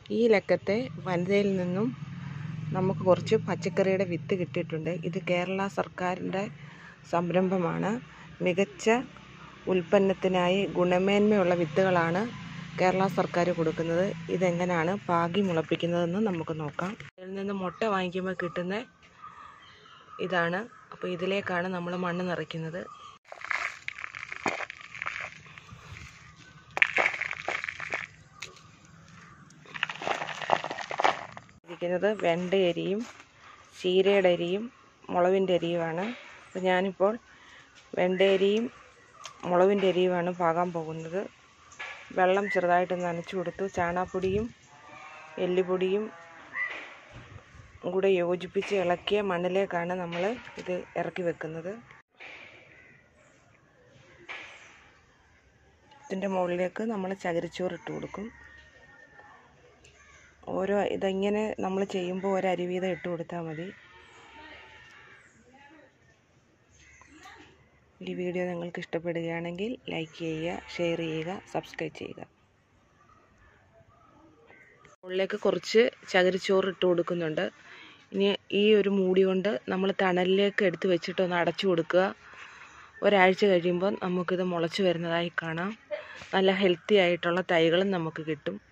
ഈ ലക്കത്തെ വനിതയിൽ നിന്നും നമുക്ക് കുറച്ച് പച്ചക്കറിയുടെ വിത്ത് കിട്ടിയിട്ടുണ്ട് ഇത് കേരള സർക്കാരിൻ്റെ സംരംഭമാണ് മികച്ച ഉൽപ്പന്നത്തിനായി ഗുണമേന്മയുള്ള വിത്തുകളാണ് കേരള സർക്കാർ കൊടുക്കുന്നത് ഇതെങ്ങനെയാണ് പാകി മുളപ്പിക്കുന്നതെന്ന് നമുക്ക് നോക്കാം ഇതിൽ നിന്ന് മുട്ട വാങ്ങിക്കുമ്പോൾ കിട്ടുന്ന ഇതാണ് അപ്പോൾ ഇതിലേക്കാണ് നമ്മൾ മണ്ണ് നിറയ്ക്കുന്നത് ഇരിക്കുന്നത് വെണ്ടയരിയും ചീരയുടെ അരിയും മുളവിൻ്റെ അരിയുമാണ് അപ്പോൾ ഞാനിപ്പോൾ വെണ്ടയരിയും മുളവിൻ്റെ അരിയുമാണ് പാകാൻ പോകുന്നത് വെള്ളം ചെറുതായിട്ട് നനച്ചു കൊടുത്തു ചാണാപ്പൊടിയും എല്ലുപൊടിയും കൂടെ യോജിപ്പിച്ച് ഇളക്കിയ മണ്ണിലേക്കാണ് നമ്മൾ ഇത് ഇറക്കി വെക്കുന്നത് ഇതിൻ്റെ മുകളിലേക്ക് നമ്മൾ ചകിരിച്ചോറ് ഇട്ട് കൊടുക്കും ഓരോ ഇതിങ്ങനെ നമ്മൾ ചെയ്യുമ്പോൾ ഒരു അരി വീതം ഇട്ട് കൊടുത്താൽ മതി ഈ വീഡിയോ നിങ്ങൾക്ക് ഇഷ്ടപ്പെടുകയാണെങ്കിൽ ലൈക്ക് ചെയ്യുക ഷെയർ ചെയ്യുക സബ്സ്ക്രൈബ് ചെയ്യുക മുകളിലേക്ക് കുറച്ച് ചകിരിച്ചോറ് ഇട്ട് കൊടുക്കുന്നുണ്ട് ഇനി ഈ ഒരു മൂടി കൊണ്ട് നമ്മൾ തണലിലേക്ക് എടുത്ത് വെച്ചിട്ട് ഒന്ന് അടച്ചു കൊടുക്കുക ഒരാഴ്ച കഴിയുമ്പോൾ നമുക്കിത് മുളച്ച് വരുന്നതായി കാണാം നല്ല ഹെൽത്തി ആയിട്ടുള്ള തൈകളും നമുക്ക് കിട്ടും